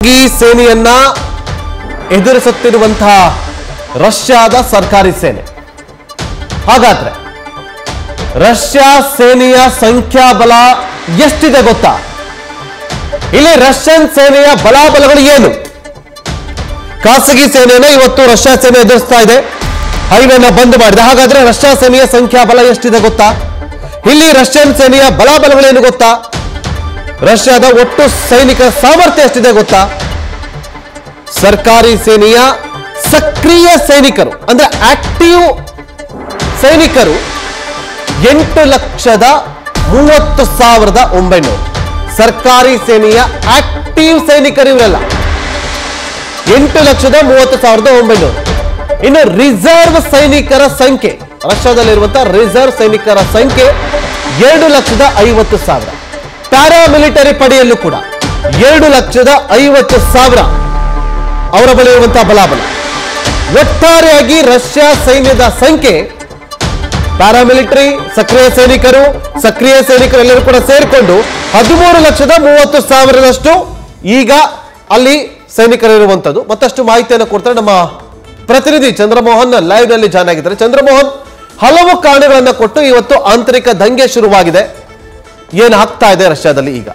ಈ ಸೇನೆಯನ್ನ ಎದುರಿಸುತ್ತಿರುವಂತಹ ರಷ್ಯಾದ ಸರ್ಕಾರಿ ಸೇನೆ ಹಾಗಾದ್ರೆ ರಷ್ಯಾ ಸೇನೆಯ ಸಂಖ್ಯಾಬಲ ಎಷ್ಟಿದೆ ಗೊತ್ತಾ ಇಲ್ಲಿ ರಷ್ಯನ್ ಸೇನೆಯ ಬಲಾಬಲಗಳು ಏನು ಖಾಸಗಿ ಸೇನೆಯನ್ನ ಇವತ್ತು ರಷ್ಯಾ ಸೇನೆ ಎದುರಿಸ್ತಾ ಇದೆ ಹೈವೇನ ಬಂದ್ ಮಾಡಿದೆ ಹಾಗಾದ್ರೆ ರಷ್ಯಾ ಸೇನೆಯ ಸಂಖ್ಯಾಬಲ ಎಷ್ಟಿದೆ ಗೊತ್ತಾ ಇಲ್ಲಿ ರಷ್ಯನ್ ಸೇನೆಯ ಬಲಾಬಲಗಳೇನು ಗೊತ್ತಾ ರಷ್ಯಾದ ಒಟ್ಟು ಸೈನಿಕರ ಸಾಮರ್ಥ್ಯ ಎಷ್ಟಿದೆ ಗೊತ್ತಾ ಸರ್ಕಾರಿ ಸೇನೆಯ ಸಕ್ರಿಯ ಸೈನಿಕರು ಅಂದ್ರೆ ಆಕ್ಟಿವ್ ಸೈನಿಕರು ಎಂಟು ಲಕ್ಷದ ಮೂವತ್ತು ಸಾವಿರದ ಒಂಬೈನೂರು ಸರ್ಕಾರಿ ಸೇನೆಯ ಆಕ್ಟಿವ್ ಸೈನಿಕರು ಇವರೆಲ್ಲ ಎಂಟು ಲಕ್ಷದ ಮೂವತ್ತು ಸಾವಿರದ ಒಂಬೈನೂರು ಇನ್ನು ರಿಸರ್ವ್ ಸೈನಿಕರ ಸಂಖ್ಯೆ ರಷ್ಯಾದಲ್ಲಿರುವಂತಹ ರಿಸರ್ವ್ ಸೈನಿಕರ ಸಂಖ್ಯೆ ಎರಡು ಲಕ್ಷದ ಐವತ್ತು ಸಾವಿರ ಪ್ಯಾರಾಮಿಲಿಟರಿ ಪಡೆಯಲ್ಲೂ ಕೂಡ ಎರಡು ಲಕ್ಷದ ಐವತ್ತು ಸಾವಿರ ಅವರ ಬಳಿ ಇರುವಂತಹ ಬಲಾಬಲ ಒಟ್ಟಾರೆಯಾಗಿ ರಷ್ಯಾ ಸೈನ್ಯದ ಸಂಖ್ಯೆ ಪ್ಯಾರಾಮಿಲಿಟರಿ ಸಕ್ರಿಯ ಸೈನಿಕರು ಸಕ್ರಿಯ ಸೈನಿಕರು ಎಲ್ಲರೂ ಕೂಡ ಸೇರಿಕೊಂಡು ಹದಿಮೂರು ಲಕ್ಷದ ಮೂವತ್ತು ಸಾವಿರದಷ್ಟು ಈಗ ಅಲ್ಲಿ ಸೈನಿಕರಿರುವಂಥದ್ದು ಮತ್ತಷ್ಟು ಮಾಹಿತಿಯನ್ನು ಕೊಡ್ತಾರೆ ನಮ್ಮ ಪ್ರತಿನಿಧಿ ಚಂದ್ರಮೋಹನ್ ಲೈವ್ ನಲ್ಲಿ ಜಾಯ್ನ್ ಆಗಿದ್ದಾರೆ ಚಂದ್ರಮೋಹನ್ ಹಲವು ಕಾರಣಗಳನ್ನ ಕೊಟ್ಟು ಇವತ್ತು ಆಂತರಿಕ ದಂಗೆ ಶುರುವಾಗಿದೆ ಏನು ಆಗ್ತಾ ಇದೆ ರಷ್ಯಾದಲ್ಲಿ ಈಗ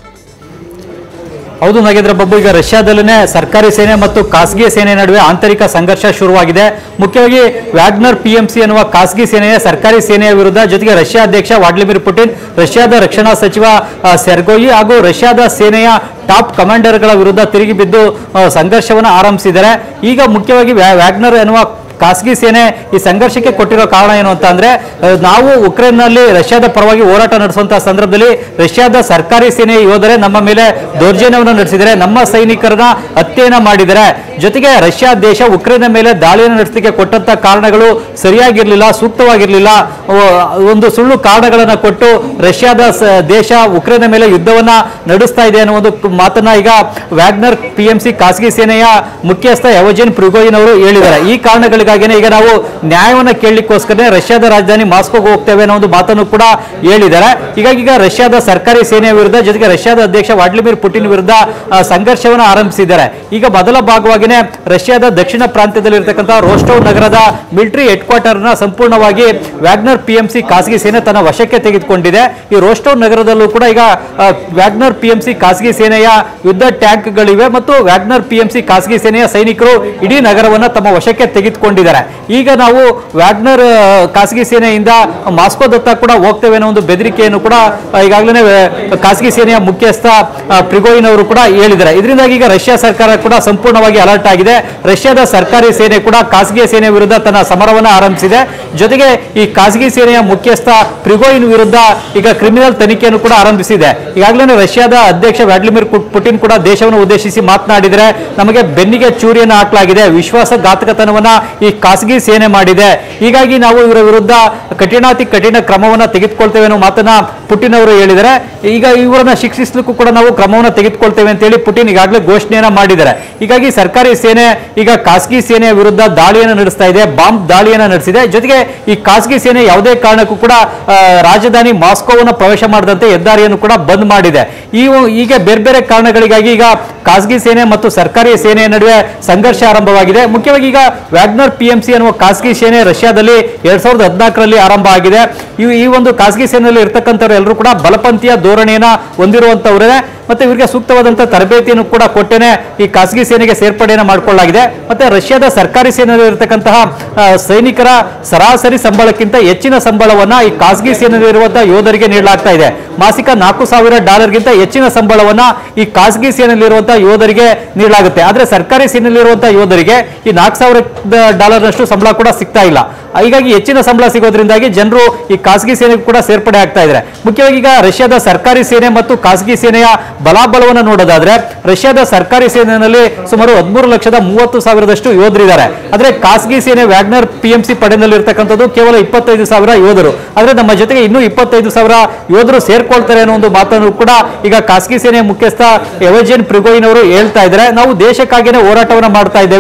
ಹೌದು ನಾಗೇಂದ್ರ ಬಾಬು ಈಗ ರಷ್ಯಾದಲ್ಲೇ ಸರ್ಕಾರಿ ಸೇನೆ ಮತ್ತು ಖಾಸಗಿ ಸೇನೆ ನಡುವೆ ಆಂತರಿಕ ಸಂಘರ್ಷ ಶುರುವಾಗಿದೆ ಮುಖ್ಯವಾಗಿ ವ್ಯಾಗ್ನರ್ ಪಿಎಂಸಿ ಎನ್ನುವ ಖಾಸಗಿ ಸೇನೆಯ ಸರ್ಕಾರಿ ಸೇನೆಯ ವಿರುದ್ಧ ಜೊತೆಗೆ ರಷ್ಯಾ ಅಧ್ಯಕ್ಷ ವ್ಲಾಡಿಮಿರ್ ಪುಟಿನ್ ರಷ್ಯಾದ ರಕ್ಷಣಾ ಸಚಿವ ಆ, ಸೆರ್ಗೋಯಿ ಹಾಗೂ ರಷ್ಯಾದ ಸೇನೆಯ ಟಾಪ್ ಕಮಾಂಡರ್ಗಳ ವಿರುದ್ಧ ತಿರುಗಿ ಬಿದ್ದು ಆ, ಸಂಘರ್ಷವನ್ನು ಆರಂಭಿಸಿದ್ದಾರೆ ಈಗ ಮುಖ್ಯವಾಗಿ ವ್ಯಾ- ವ್ಯಾಗ್ನರ್ ಎನ್ನುವ ಖಾಸಗಿ ಸೇನೆ ಈ ಸಂಘರ್ಷಕ್ಕೆ ಕೊಟ್ಟಿರೋ ಕಾರಣ ಏನು ಅಂತ ಅಂದ್ರೆ ಆ, ನಾವು ಉಕ್ರೇನ್ನಲ್ಲಿ ರಷ್ಯಾದ ಪರವಾಗಿ ಹೋರಾಟ ನಡೆಸುವಂತಹ ಸಂದರ್ಭದಲ್ಲಿ ರಷ್ಯಾದ ಸರ್ಕಾರಿ ಸೇನೆ ಯೋಧರೇ ನಮ್ಮ ಮೇಲೆ ದೌರ್ಜನ್ಯವನ್ನು ನಡೆಸಿದರೆ ನಮ್ಮ ಸೈನಿಕರನ್ನ ಹತ್ಯೆಯನ್ನ ಮಾಡಿದರೆ ಜೊತೆಗೆ ರಷ್ಯಾ ದೇಶ ಉಕ್ರೇನ್ ಮೇಲೆ ದಾಳಿಯನ್ನು ನಡೆಸಲಿಕ್ಕೆ ಕೊಟ್ಟಂತ ಕಾರಣಗಳು ಸರಿಯಾಗಿರ್ಲಿಲ್ಲ ಸೂಕ್ತವಾಗಿರ್ಲಿಲ್ಲ ಓ, ಒಂದು ಸುಳ್ಳು ಕಾರಣಗಳನ್ನ ಕೊಟ್ಟು ರಷ್ಯಾದ ಸ- ದೇಶ ಉಕ್ರೇನ್ ಮೇಲೆ ಯುದ್ಧವನ್ನ ನಡೆಸ್ತಾ ಇದೆ ಅನ್ನೋ ಒಂದು ಮಾತನ್ನ ಈಗ ವ್ಯಾಗ್ನರ್ ಪಿಎಂಸಿ ಖಾಸಗಿ ಸೇನೆಯ ಮುಖ್ಯಸ್ಥ ಎವಜೆನ್ ಪ್ರಿಗೋಯಿನ್ ಅವರು ಹೇಳಿದ್ದಾರೆ ಈ ಕಾರಣಗಳಿಗಾಗಿನೇ ಈಗ ನಾವು ನ್ಯಾಯವನ್ನ ಕೇಳಲಿಕ್ಕೋಸ್ಕರ ರಷ್ಯಾದ ರಾಜಧಾನಿ ಮಾಸ್ಕೋಗೆ ಹೋಗ್ತೇವೆ ಅನ್ನೋ ಒಂದು ಮಾತನ್ನು ಕೂಡ ಹೇಳಿದ್ದಾರೆ ಹೀಗಾಗಿ ಈಗ ರಷ್ಯಾದ ಸರ್ಕಾರಿ ಸೇನೆಯ ವಿರುದ್ಧ ಜೊತೆಗೆ ರಷ್ಯಾದ ಅಧ್ಯಕ್ಷ ವ್ಲಾಡಿಮಿರ್ ಪುಟಿನ್ ವಿರುದ್ಧ ಆ, ಸಂಘರ್ಷವನ್ನು ಆರಂಭಿಸಿದ್ದಾರೆ ಈಗ ಮೊದಲ ಭಾಗವಾಗಿನೇ ರಷ್ಯಾದ ದಕ್ಷಿಣ ಪ್ರಾಂತ್ಯದಲ್ಲಿರ್ತಕ್ಕಂಥ ರೋಸ್ಟೋವ್ ನಗರದ ಮಿಲಿಟರಿ ಹೆಡ್ ಕ್ವಾರ್ಟರ್ ನ ಸಂಪೂರ್ಣವಾಗಿ ವ್ಯಾಗ್ನರ್ ಪಿಎಂಸಿ ಖಾಸಗಿ ಸೇನೆ ತನ್ನ ವಶಕ್ಕೆ ತೆಗೆದುಕೊಂಡಿದೆ ಈ ರೋಸ್ಟೋವ್ ನಗರದಲ್ಲೂ ಕೂಡ ಈಗ ಆ, ವ್ಯಾಗ್ನರ್ ಪಿಎಂಸಿ ಖಾಸಗಿ ಸೇನೆಯ ಯುದ್ಧ ಟ್ಯಾಂಕ್ಗಳಿವೆ ಮತ್ತು ವ್ಯಾಗ್ನರ್ ಪಿಎಂಸಿ ಖಾಸಗಿ ಸೇನೆಯ ಸೈನಿಕರು ಇಡೀ ನಗರವನ್ನ ತಮ್ಮ ವಶಕ್ಕೆ ತೆಗೆದುಕೊಂಡಿದ್ದಾರೆ ಈಗ ನಾವು ವ್ಯಾಗ್ನರ್ ಆ, ಖಾಸಗಿ ಸೇನೆಯಿಂದ ಮಾಸ್ಕೋದತ್ತ ಕೂಡ ಹೋಗ್ತೇವೆ ಅನ್ನೋ ಒಂದು ಬೆದರಿಕೆಯನ್ನು ಕೂಡ ಆ, ಈಗಾಗಲೇ ವ್ಯ- ಖಾಸಗಿ ಸೇನೆಯ ಮುಖ್ಯಸ್ಥ ಆ, ಪ್ರಿಗೋಯಿನ್ ಅವರು ಕೂಡ ಹೇಳಿದ್ದಾರೆ ಇದರಿಂದಾಗಿ ಈಗ ರಷ್ಯಾ ಸರ್ಕಾರ ಕೂಡ ಸಂಪೂರ್ಣವಾಗಿ ಅಲರ್ಟ್ ಆಗಿದೆ ರಷ್ಯಾದ ಸರ್ಕಾರಿ ಸೇನೆ ಕೂಡ ಖಾಸಗಿ ಸೇನೆ ವಿರುದ್ಧ ತನ್ನ ಸಮರವನ್ನು ಆರಂಭಿಸಿದೆ ಜೊತೆಗೆ ಈ ಖಾಸಗಿ ಸೇನೆಯ ಮುಖ್ಯಸ್ಥ ಪ್ರಿಗೋಯಿನ್ ವಿರುದ್ಧ ಈಗ ಕ್ರಿಮಿನಲ್ ತನಿಖೆಯನ್ನು ಕೂಡ ಆರಂಭಿಸಿದೆ ಈಗಾಗಲೇ ರಷ್ಯಾದ ಅಧ್ಯಕ್ಷ ವ್ಲಾಡಿಮಿರ್ ಪು- ಪುಟಿನ್ ಕೂಡ ದೇಶವನ್ನು ಉದ್ದೇಶಿಸಿ ಮಾತನಾಡಿದರೆ ನಮಗೆ ಬೆನ್ನಿಗೆ ಚೂರಿಯನ್ನು ಹಾಕಲಾಗಿದೆ ವಿಶ್ವಾಸಘಾತಕತನವನ್ನ ಈ ಖಾಸಗಿ ಸೇನೆ ಮಾಡಿದೆ ಹೀಗಾಗಿ ನಾವು ಇವರ ವಿರುದ್ಧ ಕಠಿಣಾತಿ ಕಠಿಣ ಕ್ರಮವನ್ನ ತೆಗೆದುಕೊಳ್ತೇವೆ ಅನ್ನೋ ಮಾತನ್ನ ಪುಟಿನ್ ಅವರು ಹೇಳಿದ್ದಾರೆ ಈಗ ಇವರನ್ನ ಶಿಕ್ಷಿಸಲಿಕ್ಕೂ ಕೂಡ ನಾವು ಕ್ರಮವನ್ನು ತೆಗೆದುಕೊಳ್ತೇವೆ ಅಂತ ಹೇಳಿ ಪುಟಿನ್ ಈಗಾಗಲೇ ಘೋಷಣೆಯನ್ನ ಮಾಡಿದ್ದಾರೆ ಹೀಗಾಗಿ ಸರ್ಕಾರಿ ಸೇನೆ ಈಗ ಖಾಸಗಿ ಸೇನೆಯ ವಿರುದ್ಧ ದಾಳಿಯನ್ನು ನಡೆಸ್ತಾ ಇದೆ ಬಾಂಬ್ ದಾಳಿಯನ್ನು ನಡೆಸಿದೆ ಜೊತೆಗೆ ಈ ಖಾಸಗಿ ಸೇನೆ ಯಾವುದೇ ಕಾರಣಕ್ಕೂ ಕೂಡ ಆ, ರಾಜಧಾನಿ ಮಾಸ್ಕೋವನ್ನು ಪ್ರವೇಶ ಮಾಡದಂತೆ ಹೆದ್ದಾರಿಯನ್ನು ಕೂಡ ಬಂದ್ ಮಾಡಿದೆ ಈ ಈಗ ಬೇರೆ ಬೇರೆ ಕಾರಣಗಳಿಗಾಗಿ ಈಗ ಖಾಸಗಿ ಸೇನೆ ಮತ್ತು ಸರ್ಕಾರಿ ಸೇನೆಯ ನಡುವೆ ಸಂಘರ್ಷ ಆರಂಭವಾಗಿದೆ ಮುಖ್ಯವಾಗಿ ಈಗ ವ್ಯಾಗ್ನರ್ ಪಿಎಂಸಿ ಅನ್ನುವ ಖಾಸಗಿ ಸೇನೆ ರಷ್ಯಾದಲ್ಲಿ ಎರಡ್ ಸಾವಿರದ ಹದಿನಾಲ್ಕರಲ್ಲಿ ಆರಂಭ ಆಗಿದೆ ಈ ಈ ಒಂದು ಖಾಸಗಿ ಸೇನೆಯಲ್ಲಿ ಇರ್ತಕ್ಕಂಥವ್ರು ಎಲ್ಲರೂ ಕೂಡ ಬಲಪಂಥೀಯ ಧೋರಣೆಯನ್ನ ಹೊಂದಿರುವಂತವರೇ ಮತ್ತೆ ಇವರಿಗೆ ಸೂಕ್ತವಾದಂತಹ ತರಬೇತಿಯನ್ನು ಕೂಡ ಕೊಟ್ಟೇನೆ ಈ ಖಾಸಗಿ ಸೇನೆಗೆ ಸೇರ್ಪಡೆಯನ್ನು ಮಾಡಿಕೊಳ್ಳಲಾಗಿದೆ ಮತ್ತೆ ರಷ್ಯಾದ ಸರ್ಕಾರಿ ಸೇನೆಯಲ್ಲಿ ಇರತಕ್ಕಂತಹ ಆ, ಸೈನಿಕರ ಸರಾಸರಿ ಸಂಬಳಕ್ಕಿಂತ ಹೆಚ್ಚಿನ ಸಂಬಳವನ್ನ ಈ ಖಾಸಗಿ ಸೇನೆಯಲ್ಲಿರುವಂತಹ ಯೋಧರಿಗೆ ನೀಡಲಾಗ್ತಾ ಇದೆ ಮಾಸಿಕ ನಾಲ್ಕು ಸಾವಿರ ಡಾಲರ್ಗಿಂತ ಹೆಚ್ಚಿನ ಸಂಬಳವನ್ನ ಈ ಖಾಸಗಿ ಸೇನೆಯಲ್ಲಿರುವಂತಹ ಯೋಧರಿಗೆ ನೀಡಲಾಗುತ್ತೆ ಆದ್ರೆ ಸರ್ಕಾರಿ ಸೇನೆಯಲ್ಲಿರುವಂತಹ ಯೋಧರಿಗೆ ಈ ನಾಲ್ಕು ಸಾವಿರ ಡಾಲರ್ನಷ್ಟು ಸಂಬಳ ಕೂಡ ಸಿಗ್ತಾ ಇಲ್ಲ ಹೀಗಾಗಿ ಹೆಚ್ಚಿನ ಸಂಬಳ ಸಿಗೋದ್ರಿಂದಾಗಿ ಜನರು ಈ ಖಾಸಗಿ ಸೇನೆಗೆ ಕೂಡ ಸೇರ್ಪಡೆ ಆಗ್ತಾ ಇದ್ದಾರೆ ಮುಖ್ಯವಾಗಿ ಈಗ ರಷ್ಯಾದ ಸರ್ಕಾರಿ ಸೇನೆ ಮತ್ತು ಖಾಸಗಿ ಸೇನೆಯ ಬಲಾಬಲವನ್ನು ನೋಡೋದಾದ್ರೆ ರಷ್ಯಾದ ಸರ್ಕಾರಿ ಸೇನೆಯಲ್ಲಿ ಸುಮಾರು ಹದಿಮೂರು ಲಕ್ಷದ ಮೂವತ್ತು ಸಾವಿರದಷ್ಟು ಯೋಧರಿದ್ದಾರೆ ಆದ್ರೆ ಖಾಸಗಿ ಸೇನೆ ವ್ಯಾಗ್ನರ್ ಪಿಎಂಸಿ ಪಡೆನಲ್ಲಿ ಇರ್ತಕ್ಕಂಥದ್ದು ಕೇವಲ ಇಪ್ಪತ್ತೈದು ಸಾವಿರ ಯೋಧರು ಆದ್ರೆ ನಮ್ಮ ಜೊತೆಗೆ ಇನ್ನೂ ಇಪ್ಪತ್ತೈದು ಸಾವಿರ ಯೋಧರು ಸೇರ್ಕೊಳ್ತಾರೆ ಅನ್ನೋ ಒಂದು ಮಾತನ್ನು ಕೂಡ ಈಗ ಖಾಸಗಿ ಸೇನೆಯ ಮುಖ್ಯಸ್ಥ ಎವಜೆನ್ ಪ್ರಿಗೋಯಿನ್ ಅವರು ಹೇಳ್ತಾ ಇದ್ದಾರೆ ನಾವು ದೇಶಕ್ಕಾಗಿನೇ ಹೋರಾಟವನ್ನ ಮಾಡ್ತಾ ಇದ್ದೇವೆ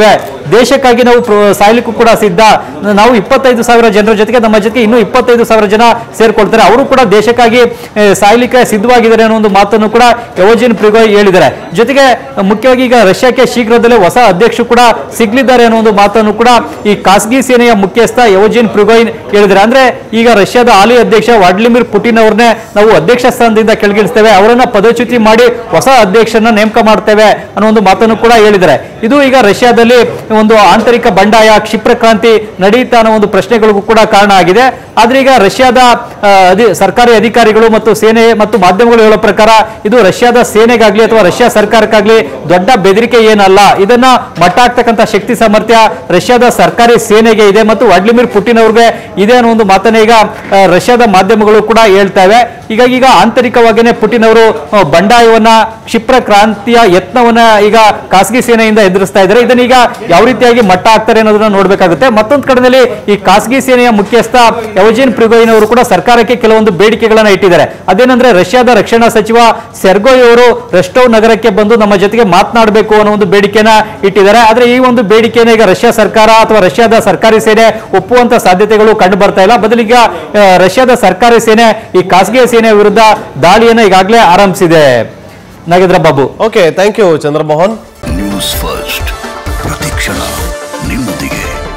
ದೇಶಕ್ಕಾಗಿ ನಾವು ಪ್ರ- ಸಾಯ್ಲಿಕ್ಕೂ ಕೂಡ ಸಿದ್ಧ ನಾವು ಇಪ್ಪತ್ತೈದು ಸಾವಿರ ಜನರ ಜೊತೆಗೆ ನಮ್ಮ ಜೊತೆಗೆ ಇನ್ನೂ ಇಪ್ಪತ್ತೈದು ಸಾವಿರ ಜನ ಸೇರ್ಕೊಳ್ತಾರೆ ಅವರು ಕೂಡ ದೇಶಕ್ಕಾಗಿ ಆ, ಸಾಯ್ಲಿಕ್ಕೆ ಸಿದ್ಧವಾಗಿದ್ದಾರೆ ಅನ್ನೋ ಒಂದು ಮಾತನ್ನು ಕೂಡ ಯೋಜಿನ್ ಪ್ರಿಗೋಯ್ ಹೇಳಿದ್ದಾರೆ ಜೊತೆಗೆ ಆ, ಮುಖ್ಯವಾಗಿ ಈಗ ರಷ್ಯಾಕ್ಕೆ ಶೀಘ್ರದಲ್ಲೇ ಹೊಸ ಅಧ್ಯಕ್ಷರು ಕೂಡ ಸಿಗ್ಲಿದ್ದಾರೆ ಅನ್ನೋ ಒಂದು ಮಾತನ್ನು ಕೂಡ ಈ ಖಾಸಗಿ ಸೇನೆಯ ಮುಖ್ಯಸ್ಥ ಯೋಜಿನ್ ಪ್ರಿಗೋಯಿನ್ ಹೇಳಿದ್ದಾರೆ ಅಂದ್ರೆ ಈಗ ರಷ್ಯಾದ ಹಾಲಿ ಅಧ್ಯಕ್ಷ ವ್ಲಾಡಿಮಿರ್ ಪುಟಿನ್ ಅವ್ರನ್ನೇ ನಾವು ಅಧ್ಯಕ್ಷ ಸ್ಥಾನದಿಂದ ಕೆಳಗಿಳಿಸ್ತೇವೆ ಅವರನ್ನ ಪದಚ್ಯುತಿ ಮಾಡಿ ಹೊಸ ಅಧ್ಯಕ್ಷರನ್ನ ನೇಮಕ ಮಾಡ್ತೇವೆ ಅನ್ನೋ ಒಂದು ಮಾತನ್ನು ಕೂಡ ಹೇಳಿದ್ದಾರೆ ಇದು ಈಗ ರಷ್ಯಾದಲ್ಲಿ ಒಂದು ಆಂತರಿಕ ಬಂಡಾಯ ಕ್ಷಿಪ್ರ ಕ್ರಾಂತಿ ನಡೆಯುತ್ತಾ ಅನ್ನೋ ಒಂದು ಪ್ರಶ್ನೆಗಳಿಗೂ ಕೂಡ ಕಾರಣ ಆಗಿದೆ ಆದ್ರೆ ಈಗ ರಷ್ಯಾದ ಆ, ಅಧಿ- ಸರ್ಕಾರಿ ಅಧಿಕಾರಿಗಳು ಮತ್ತು ಸೇನೆ ಮತ್ತು ಮಾಧ್ಯಮಗಳು ಹೇಳೋ ಪ್ರಕಾರ ಇದು ರಷ್ಯಾದ ಸೇನೆಗಾಗ್ಲಿ ಅಥವಾ ರಷ್ಯಾ ಸರ್ಕಾರಕ್ಕಾಗ್ಲಿ ದೊಡ್ಡ ಬೆದರಿಕೆ ಏನಲ್ಲ ಇದನ್ನ ಮಟ್ಟ ಹಾಕ್ತಕ್ಕಂಥ ಶಕ್ತಿ ಸಾಮರ್ಥ್ಯ ರಷ್ಯಾದ ಸರ್ಕಾರಿ ಸೇನೆಗೆ ಇದೆ ಮತ್ತು ವ್ಲಾಡಿಮಿರ್ ಪುಟಿನ್ ಅವ್ರಿಗೆ ಇದೆ ಅನ್ನೋ ಒಂದು ಮಾತನ್ನ ಈಗ ಆ, ರಷ್ಯಾದ ಮಾಧ್ಯಮಗಳು ಕೂಡ ಹೇಳ್ತವೆ ಹೀಗಾಗಿ ಈಗ ಆಂತರಿಕವಾಗಿಯೇ ಪುಟಿನ್ ಅವರು ಆ, ಬಂಡಾಯವನ್ನ ಕ್ಷಿಪ್ರ ಕ್ರಾಂತಿಯ ಯತ್ನವನ್ನ ಈಗ ಖಾಸಗಿ ಸೇನೆಯಿಂದ ಎದುರಿಸ್ತಾ ಇದ್ದಾರೆ ಇದನ್ನ ಈಗ ಯಾವ ರೀತಿಯಾಗಿ ಮಟ್ಟ ಹಾಕ್ತಾರೆ ಅನ್ನೋದನ್ನ ನೋಡ್ಬೇಕಾಗುತ್ತೆ ಮತ್ತೊಂದು ಕಡೆಯಲ್ಲಿ ಈ ಖಾಸಗಿ ಸೇನೆಯ ಮುಖ್ಯಸ್ಥ ಯವಜಿನ್ ಪ್ರಿಗೋಯಿನ್ ಅವರು ಕೂಡ ಸರ್ಕಾರಕ್ಕೆ ಕೆಲವೊಂದು ಬೇಡಿಕೆಗಳನ್ನ ಇಟ್ಟಿದ್ದಾರೆ ಅದೇನಂದ್ರೆ ರಷ್ಯಾದ ರಕ್ಷಣಾ ಸಚಿವ ಸೆರ್ಗೋಯ್ ಅವರು ರೆಸ್ಟೋವ್ ನಗರಕ್ಕೆ ಬಂದು ನಮ್ಮ ಜೊತೆಗೆ ಮಾತನಾಡಬೇಕು ಅನ್ನೋ ಒಂದು ಬೇಡಿಕೆನ ಇಟ್ಟಿದ್ದಾರೆ ಆದ್ರೆ ಈ ಒಂದು ಬೇಡಿಕೆನ ಈಗ ರಷ್ಯಾ ಸರ್ಕಾರ ಅಥವಾ ರಷ್ಯಾದ ಸರ್ಕಾರಿ ಸೇನೆ ಒಪ್ಪುವಂತ ಸಾಧ್ಯತೆಗಳು ಕಂಡು ಬರ್ತಾ ಇಲ್ಲ ಬದಲಿಗೆ ಆ, ರಷ್ಯಾದ ಸರ್ಕಾರಿ ಸೇನೆ ಈ ಖಾಸಗಿ ಸೇನೆಯ ವಿರುದ್ಧ ದಾಳಿಯನ್ನು ಈಗಾಗಲೇ ಆರಂಭಿಸಿದೆ Nagendra Babu okay thank you Chandramohan News First ಪ್ರತಿಕ್ಷಣ ನಿಮ್ಮೊಂದಿಗೆ